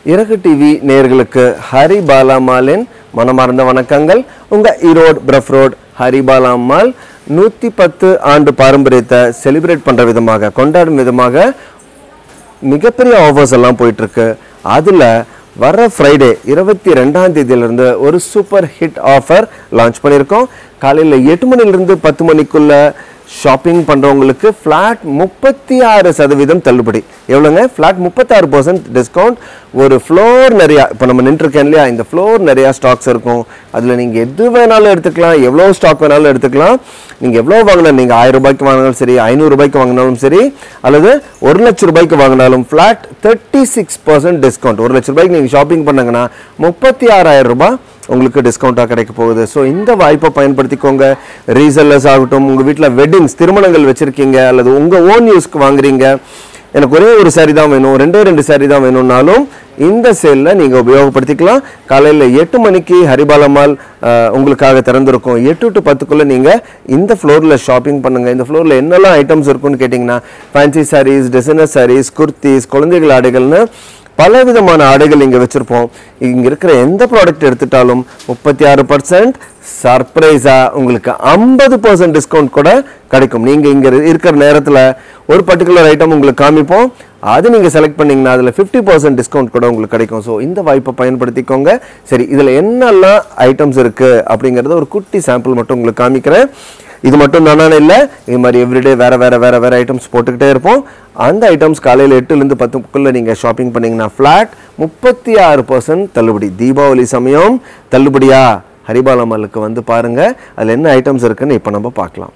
இறகு டிவி நேயர்களுக்கு ஹரி பாலாமாலின் மனமார்ந்த வணக்கங்கள் உங்க ஈரோடு பிரஃப் ரோட் ஹரி பாலாமால் நூற்றி பத்து ஆண்டு பாரம்பரியத்தை செலிப்ரேட் பண்ற விதமாக கொண்டாடும் விதமாக மிகப்பெரிய ஆஃபர்ஸ் எல்லாம் போயிட்டு இருக்கு அதுல வர ஃப்ரைடே இருபத்தி ரெண்டாம் தேதியிலிருந்து ஒரு சூப்பர் ஹிட் ஆஃபர் லான்ச் பண்ணியிருக்கோம் காலையில் எட்டு மணிலிருந்து பத்து மணிக்குள்ள ஷாப்பிங் பண்றவங்களுக்கு ஃப்ளாட் முப்பத்தி ஆறு சதவீதம் தள்ளுபடி எவ்வளோங்க ஃப்ளாட் முப்பத்தாறு பர்சன்ட் டிஸ்கவுண்ட் ஒரு ஃப்ளோர் நிறையா இப்போ நம்ம நின்றுருக்கேன் இல்லையா இந்த ஃப்ளோர் நிறையா ஸ்டாக்ஸ் இருக்கும் அதில் நீங்கள் எது வேணாலும் எடுத்துக்கலாம் எவ்வளோ ஸ்டாக் வேணாலும் எடுத்துக்கலாம் நீங்கள் எவ்வளோ வாங்கினாலும் நீங்கள் ஆயிரம் ரூபாய்க்கு வாங்கினாலும் சரி ஐநூறு ரூபாய்க்கு வாங்கினாலும் சரி அல்லது ஒரு லட்ச ரூபாய்க்கு வாங்கினாலும் flat thirty six percent discount ஒரு லட்ச ரூபாய்க்கு நீங்கள் ஷாப்பிங் பண்ணாங்கன்னா முப்பத்தி ஆறாயிரம் ரூபாய் உங்களுக்கு டிஸ்கவுண்ட்டாக கிடைக்க போகுது ஸோ இந்த வாய்ப்பை பயன்படுத்திக்கோங்க ரீசெல்லர்ஸ் ஆகட்டும் உங்கள் வீட்டில் வெட்டிங்ஸ் திருமணங்கள் வச்சுருக்கீங்க அல்லது உங்கள் ஓன் யூஸ்க்கு வாங்குறீங்க எனக்கு ஒரே ஒரு சாரி தான் வேணும் ரெண்டே ரெண்டு சாரி தான் வேணும்னாலும் இந்த சேலில் நீங்கள் உபயோகப்படுத்திக்கலாம் காலையில் எட்டு மணிக்கு ஹரிபாலம்மாள் அஹ், உங்களுக்காக திறந்திருக்கும் எட்டு டு பத்துக்குள்ளே நீங்கள் இந்த ஃப்ளோரில் ஷாப்பிங் பண்ணுங்கள் இந்த ஃப்ளோரில் என்னெல்லாம் ஐட்டம்ஸ் இருக்குன்னு கேட்டிங்கன்னா fancy sarees designer sarees kurtis குழந்தைகள் ஆடைகள்னு பல விதமான ஆடைகள் இங்கே வச்சுருப்போம் இங்கே இருக்கிற எந்த ப்ராடக்ட் எடுத்துட்டாலும் முப்பத்தி ஆறு பர்சன்ட் சர்ப்ரைஸாக உங்களுக்கு ஐம்பது பர்சன்ட் டிஸ்கவுண்ட் கூட கிடைக்கும் நீங்கள் இங்கே இருக்கிற நேரத்தில் ஒரு பர்டிகுலர் ஐட்டம் உங்களுக்கு காமிப்போம் அது நீங்கள் செலக்ட் பண்ணீங்கன்னா அதில் ஃபிஃப்டி பர்சன்ட் டிஸ்கவுண்ட் கூட உங்களுக்கு கிடைக்கும் ஸோ இந்த வாய்ப்பை பயன்படுத்திக்கோங்க சரி இதில் என்னெல்லாம் ஐட்டம்ஸ் இருக்குது அப்படிங்கிறத ஒரு குட்டி சாம்பிள் மட்டும் உங்களுக்கு காமிக்கிறேன் இது மட்டும் தானே இல்லை இது மாதிரி எவ்ரிடே வேற வேற வேற வேற ஐட்டம்ஸ் போட்டுக்கிட்டே இருப்போம் அந்த ஐட்டம்ஸ் காலையில் எட்டுலேருந்து பத்துக்குள்ளே நீங்கள் ஷாப்பிங் பண்ணீங்கன்னா ஃப்ளாட் முப்பத்தி ஆறு பர்சன்ட் தள்ளுபடி தீபாவளி சமயம் தள்ளுபடியா ஹரிபாலமலுக்கு வந்து பாருங்க அதில் என்ன ஐட்டம்ஸ் இருக்குன்னு இப்போ நம்ம பார்க்கலாம்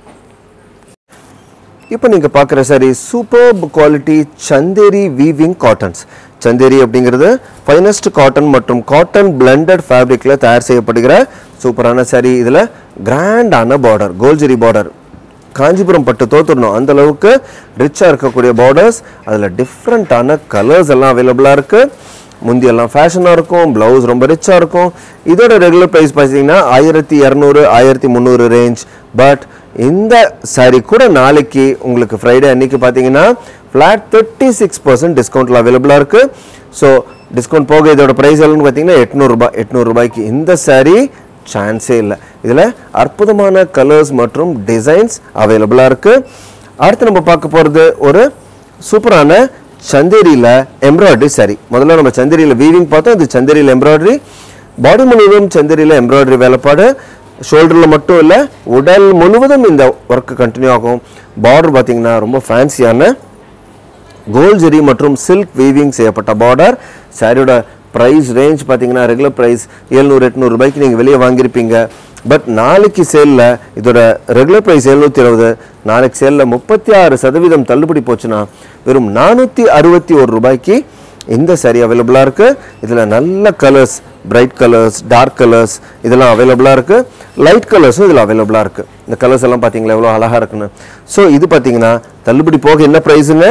இப்போ நீங்கள் பார்க்குற saree super quality Chanderi weaving cottons Chanderi அப்படிங்கிறது ஃபைனஸ்ட் காட்டன் மற்றும் காட்டன் பிளண்டட் ஃபேப்ரிக்கில் தயார் செய்யப்படுகிற சூப்பரான சாரி இதில் கிராண்டான பார்டர் கோல்ஜரி பார்டர் காஞ்சிபுரம் பட்டு தோத்துடணும் அந்த அளவுக்கு ரிச்சாக இருக்கக்கூடிய பார்டர்ஸ் அதில் டிஃப்ரெண்ட்டான கலர்ஸ் எல்லாம் அவைலபிளாக இருக்குது முந்தியெல்லாம் ஃபேஷனாக இருக்கும் ப்ளவுஸ் ரொம்ப ரிச்சாக இருக்கும் இதோட ரெகுலர் ப்ரைஸ் பார்த்தீங்கன்னா ஆயிரத்தி இரநூறு ஆயிரத்தி முந்நூறு ரேஞ்ச் பட் இந்த saree கூட நாளைக்கு உங்களுக்கு ஃப்ரைடே அன்னைக்கு பார்த்தீங்கன்னா ஃப்ளாட் தேர்ட்டி சிக்ஸ் பர்சன்ட் டிஸ்கவுண்ட்டில் அவைலபிளாக இருக்குது ஸோ டிஸ்கவுண்ட் போக இதோட ப்ரைஸ் எவ்வளோன்னு பார்த்தீங்கன்னா எட்நூறுபா எட்நூறுபாய்க்கு இந்த saree சான்ஸே இல்லை இதில் அற்புதமான கலர்ஸ் மற்றும் டிசைன்ஸ் அவைலபிளாக இருக்குது அடுத்து நம்ம பார்க்க போகிறது ஒரு சூப்பரான சந்தேரியில் எம்ப்ராய்டரி saree முதல்ல நம்ம சந்தேரியில் வீவிங் பார்த்தோம் இது சந்தேரியில் எம்ப்ராய்டரி பாடி முழுவதும் சந்தேரியில் எம்ப்ராய்டரி வேலைப்பாடு ஷோல்டரில் மட்டும் இல்லை உடல் முழுவதும் இந்த ஒர்க்கு கண்டினியூ ஆகும் பார்டர் பார்த்தீங்கன்னா ரொம்ப ஃபேன்சியான கோல்ட் ஜெரி மற்றும் சில்க் வீவிங் செய்யப்பட்ட பார்டர் சாரியோட ப்ரைஸ் ரேஞ்ச் பார்த்தீங்கன்னா ரெகுலர் ப்ரைஸ் எழுநூறு எட்நூறு ரூபாய்க்கு நீங்கள் வெளியே வாங்கியிருப்பீங்க பட் நாளைக்கு சேலில் இதோட ரெகுலர் ப்ரைஸ் எழுநூற்றி இருபது நாளைக்கு சேலில் முப்பத்தி ஆறு சதவீதம் தள்ளுபடி போச்சுன்னா வெறும் நானூற்றி அறுபத்தி ஒரு ரூபாய்க்கு இந்த saree அவைலபிளாக இருக்குது இதில் நல்ல colours bright colours dark colours இதெல்லாம் அவைலபிளாக இருக்குது லைட் கலர்ஸும் இதில் அவைலபிளாக இருக்குது இந்த கலர்ஸ் எல்லாம் பார்த்தீங்களா எவ்வளோ அழகாக இருக்குன்னு ஸோ இது பார்த்தீங்கன்னா தள்ளுபடி போக என்ன ப்ரைஸுங்க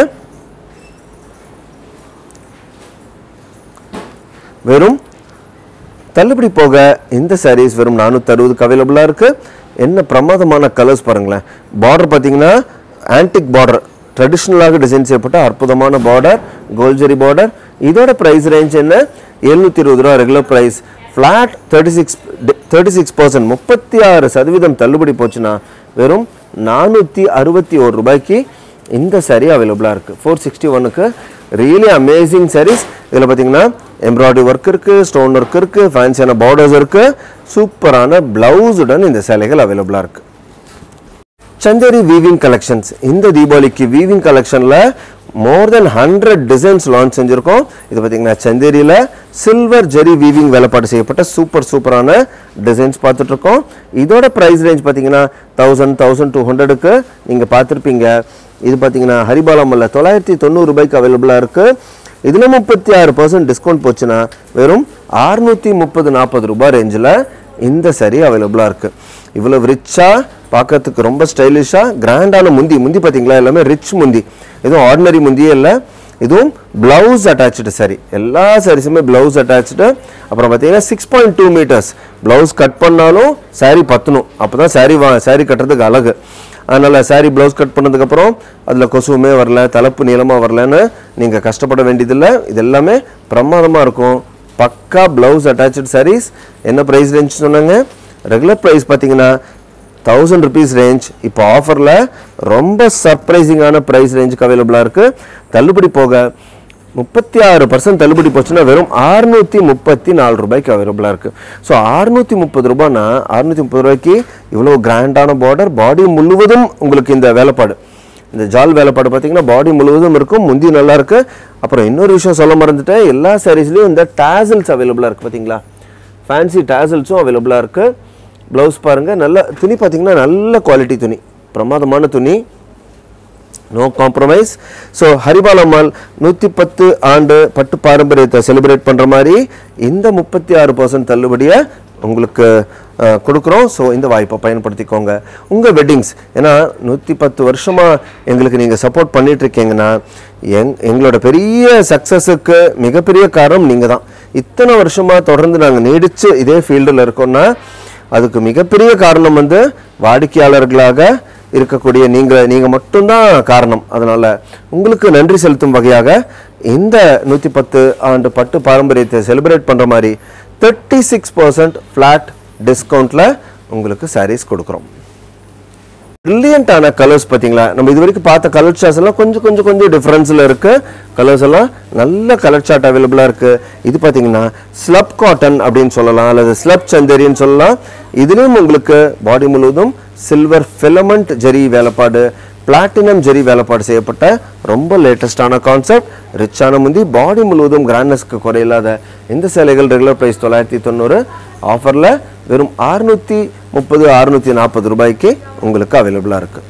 வெறும் தள்ளுபடி போக இந்த sarees வெறும் நானூற்றி அறுபதுக்கு அவைலபிளாக இருக்குது என்ன பிரமாதமான கலர்ஸ் பாருங்களேன் பார்டர் பார்த்தீங்கன்னா ஆன்டிக் பார்டர் ட்ரெடிஷ்னலாக டிசைன் செய்யப்பட்ட அற்புதமான பார்டர் கோல்ஜரி பார்டர் இதோட ப்ரைஸ் ரேஞ்ச் என்ன எழுநூற்றி இருபது ரூபா regular price flat thirty six thirty six percent முப்பத்தி ஆறு சதவீதம் தள்ளுபடி போச்சுன்னா வெறும் நானூற்றி அறுபத்தி ஒரு ரூபாய்க்கு இந்த saree அவைலபிளாக இருக்குது ஃபோர் சிக்ஸ்டி ஒனுக்கு ரியலி அமேசிங் sarees இதில் பார்த்தீங்கன்னா எம்ப்ராய்டரி ஒர்க் இருக்குது ஸ்டோன் ஒர்க் இருக்குது ஃபேன்சியான பார்டர்ஸ் இருக்குது சூப்பரான ப்ளவுஸுடன் இந்த சேலைகள் அவைலபிளாக இருக்குது சந்தேரி வீவிங் கலெக்ஷன்ஸ் இந்த தீபாவளிக்கு வீவிங் கலெக்ஷனில் more than hundred designs launch செஞ்சுருக்கோம் இது பார்த்தீங்கன்னா சந்தேரியில் சில்வர் ஜெரி வீவிங் வேலைப்பாடு செய்யப்பட்ட சூப்பர் சூப்பரான டிசைன்ஸ் பார்த்துட்ருக்கோம் இதோட ப்ரைஸ் ரேஞ்ச் பார்த்தீங்கன்னா தௌசண்ட் தௌசண்ட் டூ ஹண்ட்ரடுக்கு நீங்கள் பார்த்துருப்பீங்க இது பார்த்தீங்கன்னா ஹரிபாலமல்ல தொள்ளாயிரத்தி தொண்ணூறு ரூபாய்க்கு அவைலபிளாக இருக்குது இதில் முப்பத்தி ஆறு பர்சன்ட் டிஸ்கவுண்ட் போச்சுன்னா வெறும் அறுநூற்றி முப்பது நாற்பது ரூபாய் ரேஞ்சில் இந்த saree அவைலபிளாக இருக்குது இவ்வளோ ரிச்சாக பார்க்கறதுக்கு ரொம்ப ஸ்டைலிஷாக கிராண்டான முந்தி முந்தி பார்த்தீங்களா எல்லாமே ரிச் முந்தி எதுவும் ஆர்டினரி முந்தியே இல்லை இதுவும் பிளவுஸ் அட்டாச்சு saree எல்லா சாரீஸுமே பிளவுஸ் அட்டாச்சு அப்புறம் பார்த்தீங்கன்னா six point two metres blouse cut பண்ணாலும் saree பத்தணும் அப்போ தான் saree வா saree கட்டுறதுக்கு அழகு அதனால் saree ப்ளவுஸ் கட் பண்ணதுக்கப்புறம் அதில் கொசுவுமே வரல தலைப்பு நீளமாக வரலன்னு நீங்கள் கஷ்டப்பட வேண்டியதில்லை இது எல்லாமே பிரமாதமாக இருக்கும் பக்கா ப்ளவுஸ் அட்டாச்சு sarees என்ன ப்ரைஸ் ரேஞ்ச் சொன்னாங்க ரெகுலர் ப்ரைஸ் பார்த்தீங்கன்னா தௌசண்ட் ருபீஸ் ரேஞ்ச் இப்போ ஆஃபரில் ரொம்ப சர்ப்ரைசிங்கான ப்ரைஸ் ரேஞ்சுக்கு அவைலபிளாக இருக்குது தள்ளுபடி போக முப்பத்தி ஆறு பர்சன்ட் தள்ளுபடி போச்சுன்னா வெறும் அறுநூற்றி முப்பத்தி நாலு ரூபாய்க்கு அவைலபிளாக இருக்குது ஸோ அறுநூற்றி முப்பது ரூபான்னா அறுநூற்றி முப்பது ரூபாய்க்கு இவ்வளோ கிராண்டான பார்டர் பாடி முழுவதும் உங்களுக்கு இந்த வேலைப்பாடு இந்த ஜால் வேலைப்பாடு பார்த்தீங்கன்னா பாடி முழுவதும் இருக்கும் முந்தி நல்லா இருக்கு அப்புறம் இன்னொரு விஷயம் சொல்ல மறந்துட்டேன் எல்லா சாரீஸ்லையும் இந்த டேசல்ஸ் அவைலபிளாக இருக்குது பார்த்தீங்களா ஃபேன்சி டேசல்ஸும் அவைலபிளாக இருக்குது ப்ளவுஸ் பாருங்கள் நல்ல துணி பார்த்தீங்கன்னா நல்ல குவாலிட்டி துணி பிரமாதமான துணி நோ காம்ப்ரமைஸ் ஸோ ஹரிபாலம்மாள் நூற்றி பத்து ஆண்டு பட்டு பாரம்பரியத்தை செலிப்ரேட் பண்ணுற மாதிரி இந்த முப்பத்தி ஆறு பர்சன்ட் தள்ளுபடியை உங்களுக்கு அஹ், கொடுக்குறோம் ஸோ இந்த வாய்ப்பை பயன்படுத்திக்கோங்க உங்கள் வெட்டிங்ஸ் ஏன்னா நூற்றி பத்து வருஷமாக எங்களுக்கு நீங்கள் சப்போர்ட் பண்ணிட்டு இருக்கீங்கன்னா எங் எங்களோட பெரிய சக்ஸஸுக்கு மிகப்பெரிய காரணம் நீங்கள் தான் இத்தனை வருஷமாக தொடர்ந்து நாங்கள் நீடித்து இதே ஃபீல்டில் இருக்கோம்னா அதுக்கு மிகப்பெரிய காரணம் வந்து வாடிக்கையாளர்களாக இருக்கக்கூடிய நீங்கள் நீங்கள் மட்டும்தான் காரணம் அதனால் உங்களுக்கு நன்றி செலுத்தும் வகையாக இந்த நூற்றி பத்து ஆண்டு பட்டு பாரம்பரியத்தை செலிப்ரேட் பண்ணுற மாதிரி தேர்ட்டி சிக்ஸ் பர்சன்ட் ஃப்ளாட் டிஸ்கவுண்ட்டில் உங்களுக்கு sarees கொடுக்குறோம் ப்ரில்லியண்டான கலர்ஸ் பார்த்தீங்களா நம்ம இது வரைக்கும் பார்த்த கலர் சார்ட்ஸ் எல்லாம் கொஞ்சம் கொஞ்சம் கொஞ்சம் டிஃப்ரென்ஸில் இருக்கு கலர்ஸ் எல்லாம் நல்ல கலர் சார்ட் அவைலபிளாக இருக்கு இது பார்த்தீங்கன்னா ஸ்லப் காட்டன் அப்படின்னு சொல்லலாம் அல்லது ஸ்லப் சந்தேரின்னு சொல்லலாம் இதுலேயும் உங்களுக்கு பாடி முழுவதும் சில்வர் ஃபிலமெண்ட் ஜெரி வேலைப்பாடு பிளாட்டினம் ஜெரி வேலைப்பாடு செய்யப்பட்ட ரொம்ப லேட்டஸ்டான கான்செப்ட் ரிச்சான முந்தி பாடி முழுவதும் கிராண்ட்னஸ்க்கு குறையில்லாத இந்த சேலைகள் ரெகுலர் ப்ரைஸ் தொள்ளாயிரத்தி தொண்ணூறு ஆஃபரில் வெறும் அறுநூற்றி முப்பது அறுநூற்றி நாற்பது ரூபாய்க்கு உங்களுக்கு அவைலபிளாக இருக்குது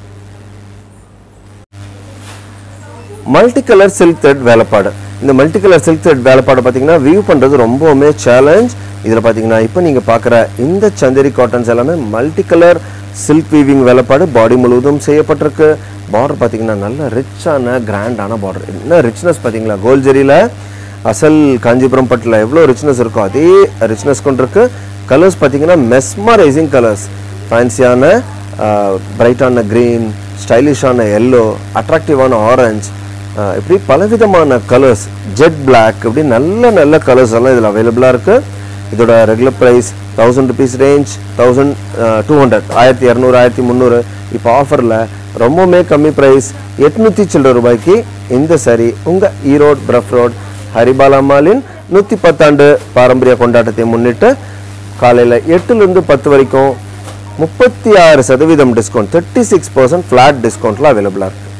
மல்டி கலர் சில்க் த்ரெட் வேலைப்பாடு இந்த மல்டி கலர் சில்க் த்ரெட் வேலைப்பாடு பார்த்தீங்கன்னா வியூ பண்ணுறது ரொம்பவுமே சேலஞ்ச் இதில் பார்த்தீங்கன்னா இப்போ நீங்கள் பார்க்குற இந்த சந்தேரி காட்டன்ஸ் எல்லாமே மல்டி கலர் சில்க் வீவிங் வேலைப்பாடு பாடி முழுவதும் செய்யப்பட்டிருக்கு பார்டர் பார்த்தீங்கன்னா நல்ல ரிச்சான கிராண்டான பார்டர் என்ன ரிச்னஸ் பார்த்தீங்களா கோல் ஜெரியில் அசல் காஞ்சிபுரம் பட்டில் எவ்வளோ ரிச்னஸ் இருக்கோ அதே ரிச்னஸ் கொண்டிருக்கு கலர்ஸ் பார்த்தீங்கன்னா மெஸ்மரைசிங் கலர்ஸ் ஃபேன்சியான பிரைட்டான க்ரீன் ஸ்டைலிஷான எல்லோ அட்ராக்டிவான ஆரஞ்ச் இப்படி பலவிதமான கலர்ஸ் ஜெட் பிளாக் இப்படி நல்ல நல்ல கலர்ஸ் எல்லாம் இதில் அவைலபிளாக இருக்குது இதோட regular price thousand rupees range thousand two hundred ஆயிரத்தி இரநூறு ஆயிரத்தி முந்நூறு இப்போ ஆஃபரில் ரொம்பவுமே கம்மி ப்ரைஸ் எட்நூற்றி சில்லற ரூபாய்க்கு இந்த சரி உங்கள் ஈரோடு பிரஃப் ரோட் ஹரிபாலாமாலின் நூற்றி பத்தாண்டு பாரம்பரிய கொண்டாட்டத்தை முன்னிட்டு காலையில் எட்டுலேருந்து பத்து வரைக்கும் முப்பத்தி ஆறு சதவீதம் discount thirty six percent flat டிஸ்கவுண்ட்டில் அவைலபிளாக இருக்குது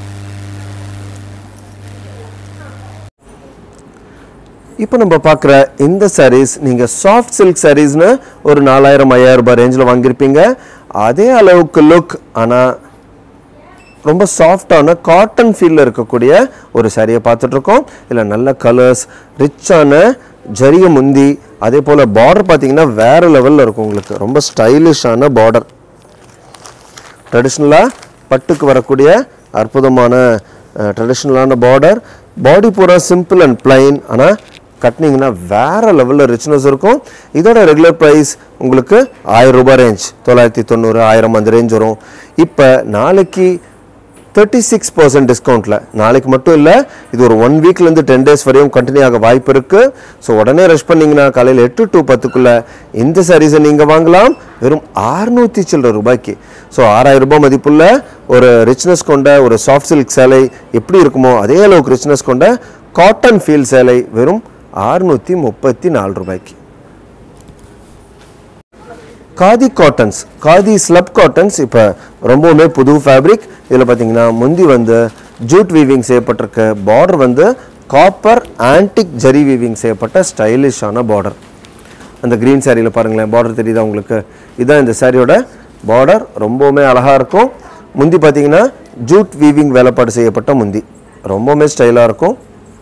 இப்போ நம்ம பார்க்குற இந்த sarees நீங்கள் சாஃப்ட் சில்க் sareesனு ஒரு நாலாயிரம் ஐயாயிரம் ரூபாய் ரேஞ்சில் வாங்கியிருப்பீங்க அதே அளவுக்கு லுக் ஆனால் ரொம்ப சாஃப்டான காட்டன் ஃபீலில் இருக்கக்கூடிய ஒரு சாரியை பார்த்துட்ருக்கோம் இதில் நல்ல கலர்ஸ் ரிச்சான ஜரிய முந்தி அதே போல் பார்டர் பார்த்தீங்கன்னா வேறு லெவலில் இருக்கும் உங்களுக்கு ரொம்ப ஸ்டைலிஷான பார்டர் ட்ரெடிஷ்னலாக பட்டுக்கு வரக்கூடிய அற்புதமான ட்ரெடிஷ்னலான பார்டர் பாடி பூரா சிம்பிள் அண்ட் பிளைன் ஆனால் கட்டினீங்கன்னா வேற லெவலில் ரிச்னஸ் இருக்கும் இதோட ரெகுலர் ப்ரைஸ் உங்களுக்கு ஆயிரம் ரூபாய் ரேஞ்ச் தொள்ளாயிரத்தி தொண்ணூறு ஆயிரம் அந்த ரேஞ்ச் வரும் இப்போ நாளைக்கு தேர்ட்டி சிக்ஸ் பர்சன்ட் டிஸ்கவுண்ட்டில் நாளைக்கு மட்டும் இல்லை இது ஒரு ஒன் வீக்லேருந்து டென் டேஸ் வரையும் கண்டினியூ ஆக வாய்ப்பு இருக்குது ஸோ உடனே ரஷ் பண்ணிங்கன்னா காலையில் எட்டு டு பத்துக்குள்ளே இந்த சாரீஸை நீங்கள் வாங்கலாம் வெறும் ஆறுநூற்றி சில்லற ரூபாய்க்கு ஸோ ஆறாயிரம் ரூபாய் மதிப்புள்ள ஒரு ரிச்னஸ் கொண்ட ஒரு சாஃப்ட் சில்க் சேலை எப்படி இருக்குமோ அதே அளவுக்கு ரிச்னஸ் கொண்ட காட்டன் ஃபீல் சேலை வெறும் ஆறுநூற்றி முப்பத்தி நாலு ரூபாய்க்கு khadi cottons khadi slub cottons இப்போ ரொம்பவுமே புது ஃபேப்ரிக் இதில் பார்த்தீங்கன்னா முந்தி வந்து ஜூட் வீவிங் செய்யப்பட்டிருக்க பார்டர் வந்து காப்பர் ஆன்டிக் ஜரி வீவிங் செய்யப்பட்ட ஸ்டைலிஷான பார்டர் அந்த க்ரீன் சாரியில் பாருங்களேன் பார்டர் தெரியுதா உங்களுக்கு இதுதான் இந்த சாரியோட பார்டர் ரொம்பவுமே அழகாக இருக்கும் முந்தி பார்த்தீங்கன்னா ஜூட் வீவிங் வேலைப்பாடு செய்யப்பட்ட முந்தி ரொம்பவுமே ஸ்டைலாக இருக்கும்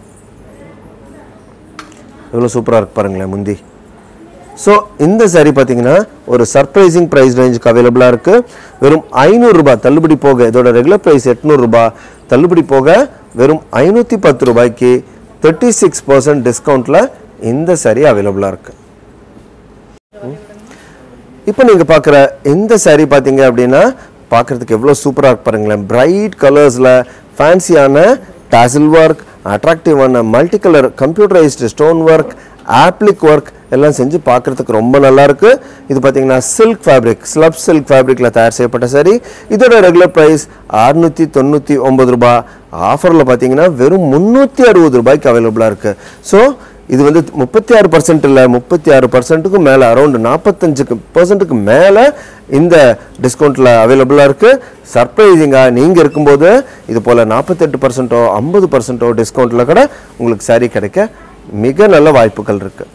எவ்வளோ சூப்பராக இருக்கு பாருங்களேன் முந்தி ஸோ இந்த saree பார்த்தீங்கன்னா ஒரு சர்ப்ரைசிங் ப்ரைஸ் ரேஞ்சுக்கு அவைலபிளாக இருக்குது வெறும் ஐநூறுரூபா தள்ளுபடி போக இதோட ரெகுலர் ப்ரைஸ் எட்நூறுரூபா தள்ளுபடி போக வெறும் ஐநூற்றி பத்து ரூபாய்க்கு தேர்ட்டி சிக்ஸ் பர்சன்ட் டிஸ்கவுண்ட்டில் இந்த saree அவைலபிளாக இருக்குது இப்போ நீங்கள் பார்க்குற இந்த saree பார்த்தீங்க அப்படின்னா பார்க்குறதுக்கு எவ்வளோ சூப்பராக இருக்கு பாருங்களேன் பிரைட் கலர்ஸில் ஃபேன்சியான டாசில் ஒர்க் அட்ராக்டிவான multi colour computerised stone work applique work எல்லாம் செஞ்சு பார்க்குறதுக்கு ரொம்ப நல்லா இருக்கு இது பார்த்தீங்கன்னா சில்க் ஃபேப்ரிக் ஸ்லப் சில்க் ஃபேப்ரிக்கில் தயார் செய்யப்பட்ட சரி இதோட ரெகுலர் ப்ரைஸ் அறுநூற்றி தொண்ணூற்றி ஒம்பது ரூபாய் ஆஃபரில் பார்த்தீங்கன்னா வெறும் முந்நூற்றி அறுபது ரூபாய்க்கு அவைலபிளாக இருக்குது ஸோ இது வந்து முப்பத்தி ஆறு பர்சன்ட் இல்லை முப்பத்தி ஆறு பர்சன்ட்டுக்கும் மேலே அரௌண்ட் நாற்பத்தஞ்சுக்கு பர்சன்ட்டுக்கு மேலே இந்த டிஸ்கவுண்ட்டில் அவைலபிளாக இருக்குது சர்ப்ரைசிங்காக நீங்கள் இருக்கும்போது இது போல் நாற்பத்தெட்டு பர்சன்ட்டோ ஐம்பது பர்சன்ட்டோ டிஸ்கவுண்ட்டில் கூட உங்களுக்கு saree கிடைக்க மிக நல்ல வாய்ப்புகள் இருக்குது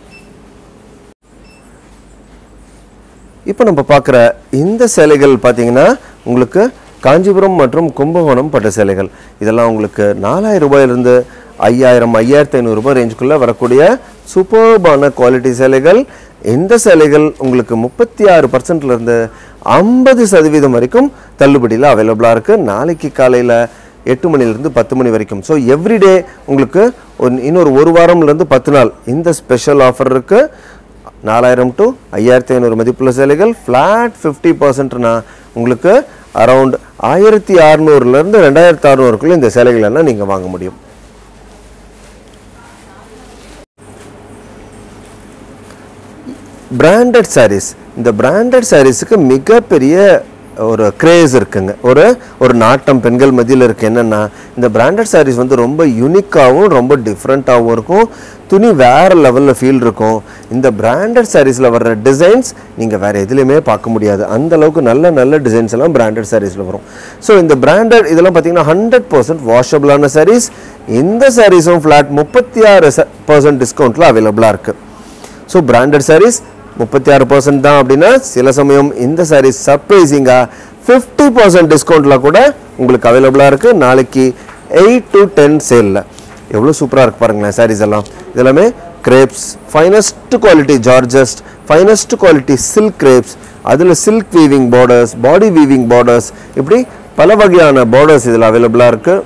இப்போ நம்ம பார்க்குற இந்த சேலைகள் பார்த்தீங்கன்னா உங்களுக்கு காஞ்சிபுரம் மற்றும் கும்பகோணம் பட்டு சேலைகள் இதெல்லாம் உங்களுக்கு நாலாயிரம் ரூபாயிலிருந்து ஐயாயிரம் ஐயாயிரத்தி ஐநூறுரூபா ரேஞ்சுக்குள்ளே வரக்கூடிய சூப்பர்பான குவாலிட்டி சேலைகள் இந்த சேலைகள் உங்களுக்கு முப்பத்தி ஆறு பர்சன்ட்லேருந்து ஐம்பது சதவீதம் வரைக்கும் தள்ளுபடியில் அவைலபிளாக இருக்குது நாளைக்கு காலையில் எட்டு மணிலேருந்து பத்து மணி வரைக்கும் ஸோ எவ்ரிடே உங்களுக்கு ஒரு இன்னொரு ஒரு வாரம்லேருந்து பத்து நாள் இந்த ஸ்பெஷல் ஆஃபர் இருக்குது நாலாயிரம் டு ஐயாயிரத்தி ஐநூறு மதிப்புள்ள சேலைகள் ஃப்ளாட் ஃபிஃப்டி பர்சன்ட்னா உங்களுக்கு அரவுண்ட் ஆயிரத்தி அறநூறுலேருந்து ரெண்டாயிரத்தி அறநூறுக்குள்ள இந்த சேலைகள் எல்லாம் நீங்கள் வாங்க முடியும் பிராண்டட் sarees இந்த பிராண்டட் சாரீஸுக்கு மிகப்பெரிய ஒரு கிரேஸ் இருக்குங்க ஒரு ஒரு நாட்டம் பெண்கள் மத்தியில் இருக்கு என்னன்னா இந்த பிராண்டட் sarees வந்து ரொம்ப யூனிக்காகவும் ரொம்ப டிஃப்ரெண்ட்டாகவும் இருக்கும் துணி வேற லெவலில் ஃபீல் இருக்கும் இந்த பிராண்டட் சாரீஸில் வர்ற டிசைன்ஸ் நீங்கள் வேற எதுலையுமே பார்க்க முடியாது அந்த அளவுக்கு நல்ல நல்ல டிசைன்ஸ் எல்லாம் பிராண்டட் சாரீஸில் வரும் ஸோ இந்த பிராண்டட் இதெல்லாம் பார்த்தீங்கன்னா ஹண்ட்ரட் பர்சன்ட் வாஷபிளான sarees இந்த சாரீஸும் ஃப்ளாட் முப்பத்தி ஆறு பர்சன்ட் டிஸ்கவுண்ட்டில் அவைலபிளாக இருக்குது ஸோ பிராண்டட் sarees முப்பத்தி ஆறு பர்சன்ட் தான் அப்படின்னா சில சமயம் இந்த sarees சர்ப்ரைசிங்காக ஃபிஃப்டி பர்சன்ட் டிஸ்கவுண்ட்டில் கூட உங்களுக்கு அவைலபிளாக இருக்குது நாளைக்கு எயிட் டு டென் சேலில் எவ்வளோ சூப்பராக இருக்கு பாருங்களேன் sarees எல்லாம் இதெல்லாமே crepes finest quality georgettes finest quality silk crepes அதில் silk weaving borders body weaving borders இப்படி பல வகையான பார்டர்ஸ் இதில் அவைலபிளாக இருக்குது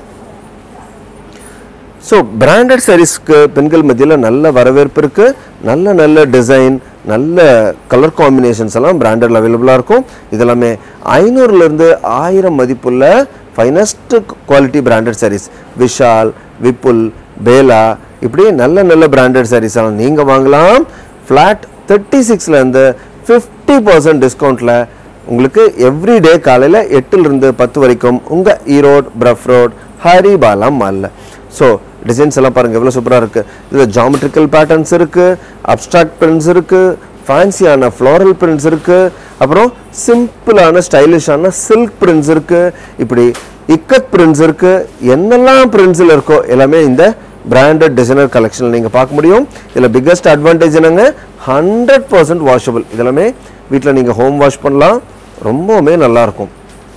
ஸோ பிராண்டட் சாரீஸ்க்கு பெண்கள் மத்தியில் நல்ல வரவேற்பு இருக்குது நல்ல நல்ல டிசைன் நல்ல கலர் காம்பினேஷன்ஸ் எல்லாம் பிராண்டட் அவைலபிளாக இருக்கும் இதெல்லாமே ஐநூறுலேருந்து ஆயிரம் மதிப்புள்ள finest quality branded sarees Vishal Vipul Bela இப்படி நல்ல நல்ல பிராண்டட் sarees எல்லாம் நீங்கள் வாங்கலாம் ஃப்ளாட் தேர்ட்டி சிக்ஸ்லேருந்து ஃபிஃப்டி பர்சன்ட் டிஸ்கவுண்ட்டில் உங்களுக்கு எவ்ரிடே காலையில் எட்டுலேருந்து பத்து வரைக்கும் உங்கள் ஈரோடு பிரஃப் ரோட் ஹரிபாலா மாலில் ஸோ டிசைன்ஸ் எல்லாம் பாருங்கள் எவ்வளோ சூப்பராக இருக்குது இதில் ஜாமெட்ரிக்கல் பேட்டர்ன்ஸ் இருக்குது அப்ட்ராக்ட் பிரிண்ட்ஸ் இருக்குது ஃபேன்சியான ஃப்ளோரல் பிரிண்ட்ஸ் இருக்குது அப்புறம் சிம்பிளான ஸ்டைலிஷான சில்க் பிரிண்ட்ஸ் இருக்குது இப்படி இக்கத் பிரிண்ட்ஸ் இருக்குது என்னெல்லாம் பிரிண்ட்ஸில் இருக்கோ எல்லாமே இந்த பிராண்டட் டிசைனர் கலெக்ஷனில் நீங்கள் பார்க்க முடியும் இதில் பிக்கஸ்ட் அட்வான்டேஜ் என்னங்க ஹண்ட்ரட் பர்சன்ட் வாஷபிள் இதெல்லாமே வீட்டில் நீங்கள் ஹோம் வாஷ் பண்ணலாம் ரொம்பவுமே நல்லாயிருக்கும்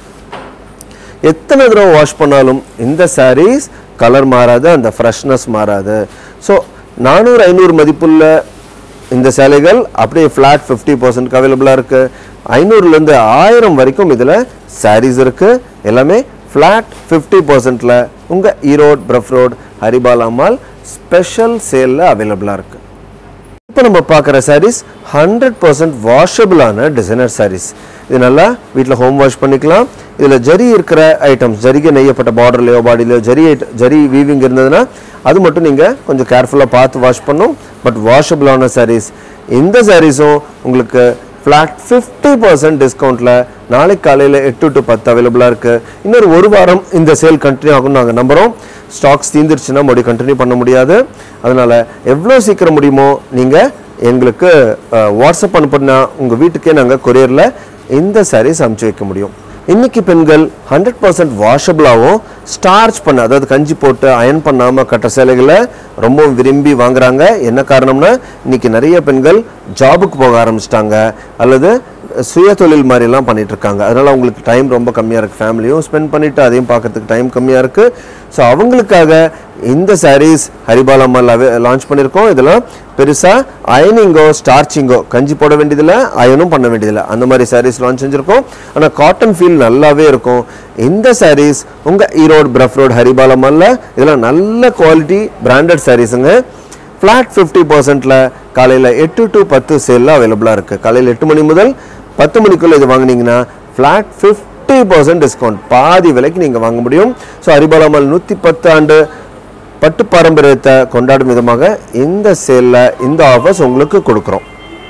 எத்தனை தடவை வாஷ் பண்ணாலும் இந்த sarees கலர் மாறாது அந்த ஃப்ரெஷ்னஸ் மாறாது ஸோ நானூறு ஐநூறு மதிப்புள்ள இந்த சேலைகள் அப்படியே ஃப்ளாட் ஃபிஃப்டி பர்சன்ட்க்கு அவைலபிளாக இருக்குது ஐநூறுலேருந்து ஆயிரம் வரைக்கும் இதில் sarees இருக்குது எல்லாமே ஃப்ளாட் ஃபிஃப்டி பர்சன்ட்டில் உங்கள் Erode Brough Road Haribala mall special சேலில் அவைலபிளாக இருக்குது இப்போ நம்ம பார்க்குற sarees ஹண்ட்ரட் பர்சன்ட் வாஷபிளான டிசைனர் sarees இது நல்லா வீட்டில் ஹோம் வாஷ் பண்ணிக்கலாம் இதில் ஜரி இருக்கிற ஐட்டம்ஸ் ஜரிகை நெய்யப்பட்ட பார்டர்லையோ பாடியிலையோ ஜரி ஐட்ட ஜரி வீவிங் இருந்ததுன்னா அது மட்டும் நீங்கள் கொஞ்சம் கேர்ஃபுல்லாக பார்த்து வாஷ் பண்ணும் பட் வாஷபிளான sarees இந்த சாரீஸும் உங்களுக்கு ஃப்ளாட் ஃபிஃப்டி பர்சன்ட் டிஸ்கவுண்ட்டில் நாளைக்கு காலையில் எட்டு டு பத்து அவைலபிளாக இருக்குது இன்னொரு ஒரு வாரம் இந்த சேல் கண்டினியூ ஆகும்னு நாங்கள் நம்புகிறோம் ஸ்டாக்ஸ் தீந்துருச்சுன்னா மறுபடியும் கண்டினியூ பண்ண முடியாது அதனால் எவ்வளோ சீக்கிரம் முடியுமோ நீங்கள் எங்களுக்கு அஹ், வாட்ஸ்அப் அனுப்புனா உங்கள் வீட்டுக்கே நாங்கள் கொரியரில் இந்த சாரீஸ் அனுப்பிச்சு வைக்க முடியும் இன்னைக்கு பெண்கள் ஹண்ட்ரட் பர்சன்ட் வாஷபிளாகவும் ஸ்டார்ச் பண்ண அதாவது கஞ்சி போட்டு அயன் பண்ணாமல் கட்டுற சேலைகளை ரொம்ப விரும்பி வாங்குறாங்க என்ன காரணம்னா இன்னைக்கு நிறைய பெண்கள் ஜாபுக்கு போக ஆரம்பிச்சிட்டாங்க அல்லது சுய தொழில் மாதிரிலாம் பண்ணிட்டு இருக்காங்க அதனால அவங்களுக்கு டைம் ரொம்ப கம்மியாக இருக்குது ஃபேமிலியும் ஸ்பெண்ட் பண்ணிட்டு அதையும் பார்க்கறதுக்கு டைம் கம்மியாக இருக்குது ஸோ அவங்களுக்காக இந்த sarees ஹரிபாலாமல் லான்ச் பண்ணியிருக்கோம் இதெல்லாம் பெருசாக அயனிங்கோ ஸ்டார்ச்சிங்கோ கஞ்சி போட வேண்டியதில்லை அயனும் பண்ண வேண்டியதில்லை அந்த மாதிரி sarees லான்ச் செஞ்சுருக்கோம் ஆனால் காட்டன் ஃபீல் நல்லாவே இருக்கும் இந்த sarees உங்கள் ஈரோடு பிரஃப் ரோட் ஹரிபாலாமல்ல இதெல்லாம் நல்ல குவாலிட்டி பிராண்டட் சாரீஸுங்க ஃப்ளாட் ஃபிஃப்டி பர்சன்ட்டில் காலையில் எட்டு டு பத்து சேலில் அவைலபிளாக இருக்குது காலையில் எட்டு மணி முதல் பத்து மணிக்குள்ளே இது வாங்குனீங்கன்னா flat fifty fifty percent discount பாதி விலைக்கு நீங்கள் வாங்க முடியும் ஸோ ஹரிபாலாமல் நூற்றி பத்து ஆண்டு பட்டு பாரம்பரியத்தை கொண்டாடும் விதமாக இந்த சேலில் இந்த ஆஃபர்ஸ் உங்களுக்கு கொடுக்குறோம்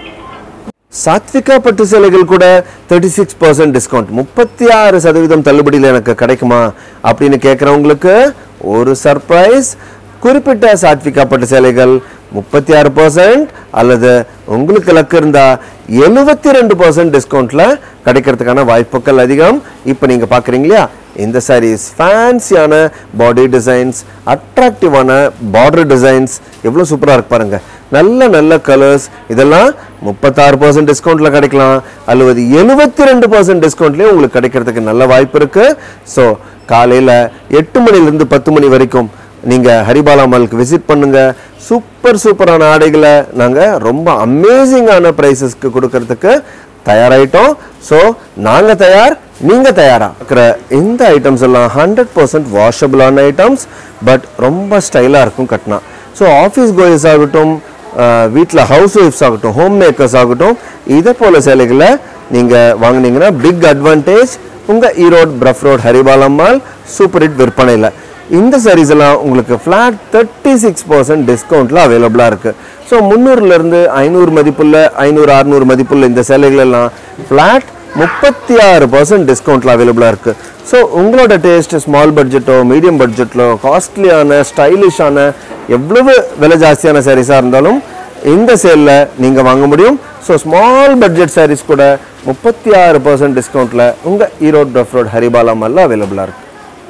சாத்விகா பட்டு சேலைகள் கூட தேர்ட்டி சிக்ஸ் பர்சன்ட் டிஸ்கவுண்ட் முப்பத்தி ஆறு சதவீதம் தள்ளுபடியில் எனக்கு கிடைக்குமா அப்படின்னு கேட்குறவங்களுக்கு ஒரு சர்ப்ரைஸ் குறிப்பிட்ட சாத்விகா பட்டு சேலைகள் முப்பத்தி ஆறு பர்சன்ட் அல்லது உங்களுக்கு லக்கு இருந்தா எழுபத்தி ரெண்டு பர்சன்ட் டிஸ்கவுண்ட்ல கிடைக்கிறதுக்கான வாய்ப்புகள் அதிகம் இப்போ நீங்க பாக்குறீங்க இல்லையா இந்த சாரீஸ் ஃபேன்சியான பாடி டிசைன்ஸ் அட்ராக்டிவான பார்டர் டிசைன்ஸ் எவ்வளோ சூப்பராக இருக்கு பாருங்க நல்ல நல்ல கலர்ஸ் இதெல்லாம் முப்பத்தாறு பர்சன்ட் டிஸ்கவுண்ட்டில் கிடைக்கலாம் அல்லது எழுபத்தி ரெண்டு பர்சன்ட் டிஸ்கவுண்ட்லேயே உங்களுக்கு கிடைக்கிறதுக்கு நல்ல வாய்ப்பு இருக்கு ஸோ காலையில் எட்டு மணிலேருந்து பத்து மணி வரைக்கும் நீங்கள் ஹரிபாலா மாலுக்கு விசிட் பண்ணுங்க சூப்பர் சூப்பரான ஆடைகளை நாங்கள் ரொம்ப அமேசிங்கான ப்ரைஸஸ்க்கு கொடுக்கறதுக்கு தயாராயிட்டோம் ஸோ நாங்கள் தயார் நீங்கள் தயாரா இருக்கிற இந்த ஐட்டம்ஸ் எல்லாம் ஹண்ட்ரட் பர்சன்ட் வாஷபிளான ஐட்டம்ஸ் பட் ரொம்ப ஸ்டைலாக இருக்கும் கட்டினா ஸோ ஆஃபீஸ் கோயர்ஸ் ஆகட்டும் வீட்டில் ஹவுஸ் ஒய்ஃப்ஸ் ஆகட்டும் ஹோம் மேக்கர்ஸ் ஆகட்டும் இதை போல சேலைகளை நீங்கள் வாங்குனீங்கன்னா பிக் அட்வான்டேஜ் உங்கள் Erode Brough road Haribalammal super hit விற்பனையில் இந்த sarees எல்லாம் உங்களுக்கு ஃப்ளாட் தேர்ட்டி சிக்ஸ் பர்சன்ட் டிஸ்கவுண்ட்டில் அவைலபிளாக இருக்குது ஸோ முந்நூறுலேருந்து ஐநூறு மதிப்புள்ள ஐநூறு அறுநூறு மதிப்புள்ள இந்த சேலைகள் எல்லாம் ஃப்ளாட் முப்பத்தி ஆறு பர்சன்ட் டிஸ்கவுண்ட்டில் அவைலபிளாக இருக்குது ஸோ உங்களோட டேஸ்ட் ஸ்மால் பட்ஜெட்டோ மீடியம் பட்ஜெட்டிலோ காஸ்ட்லியான ஸ்டைலிஷான எவ்வளவு விலை ஜாஸ்தியான சாரீஸாக இருந்தாலும் இந்த சேலில் நீங்கள் வாங்க முடியும் ஸோ ஸ்மால் பட்ஜெட் sarees கூட முப்பத்தி ஆறு பர்சன்ட் டிஸ்கவுண்ட்டில் உங்கள் ஈரோடு டஃப் ரோட் ஹரிபாலா மாலில் அவைலபிளாக இருக்குது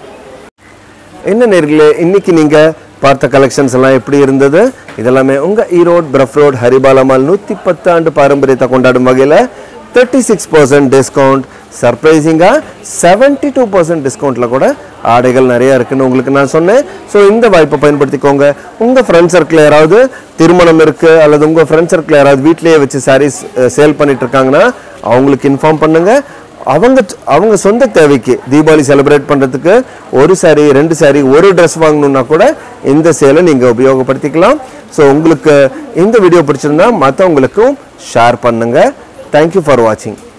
என்ன நேர்களே இன்னைக்கு நீங்க பார்த்த கலெக்ஷன்ஸ் எல்லாம் எப்படி இருந்தது இதெல்லாமே உங்க ஈரோடு பிரஃப் ரோட் ஹரிபாலமால் நூத்தி பத்து ஆண்டு பாரம்பரியத்தை கொண்டாடும் வகையில தேர்ட்டி சிக்ஸ் பர்சன்ட் டிஸ்கவுண்ட் சர்ப்ரைசிங்காக செவன்ட்டி டூ பர்சன்ட் டிஸ்கவுண்ட்டில் கூட ஆடைகள் நிறைய இருக்குன்னு உங்களுக்கு நான் சொன்னேன் ஸோ இந்த வாய்ப்பை பயன்படுத்திக்கோங்க உங்கள் ஃப்ரெண்ட் சர்க்கிள் யாராவது திருமணம் இருக்குது அல்லது உங்கள் ஃப்ரெண்ட் சர்க்கிள் யாராவது வீட்டிலேயே வச்சு சாரீஸ் சேல் பண்ணிட்டு இருக்காங்கன்னா அவங்களுக்கு இன்ஃபார்ம் பண்ணுங்கள் அவங்க அவங்க சொந்த தேவைக்கு தீபாவளி செலிப்ரேட் பண்ணுறதுக்கு ஒரு saree ரெண்டு saree ஒரு ட்ரெஸ் வாங்கணும்னா கூட இந்த சேலை நீங்கள் உபயோகப்படுத்திக்கலாம் ஸோ உங்களுக்கு இந்த வீடியோ பிடிச்சிருந்தா மற்றவங்களுக்கும் ஷேர் பண்ணுங்கள் தேங்க்யூ ஃபார் வாட்சிங்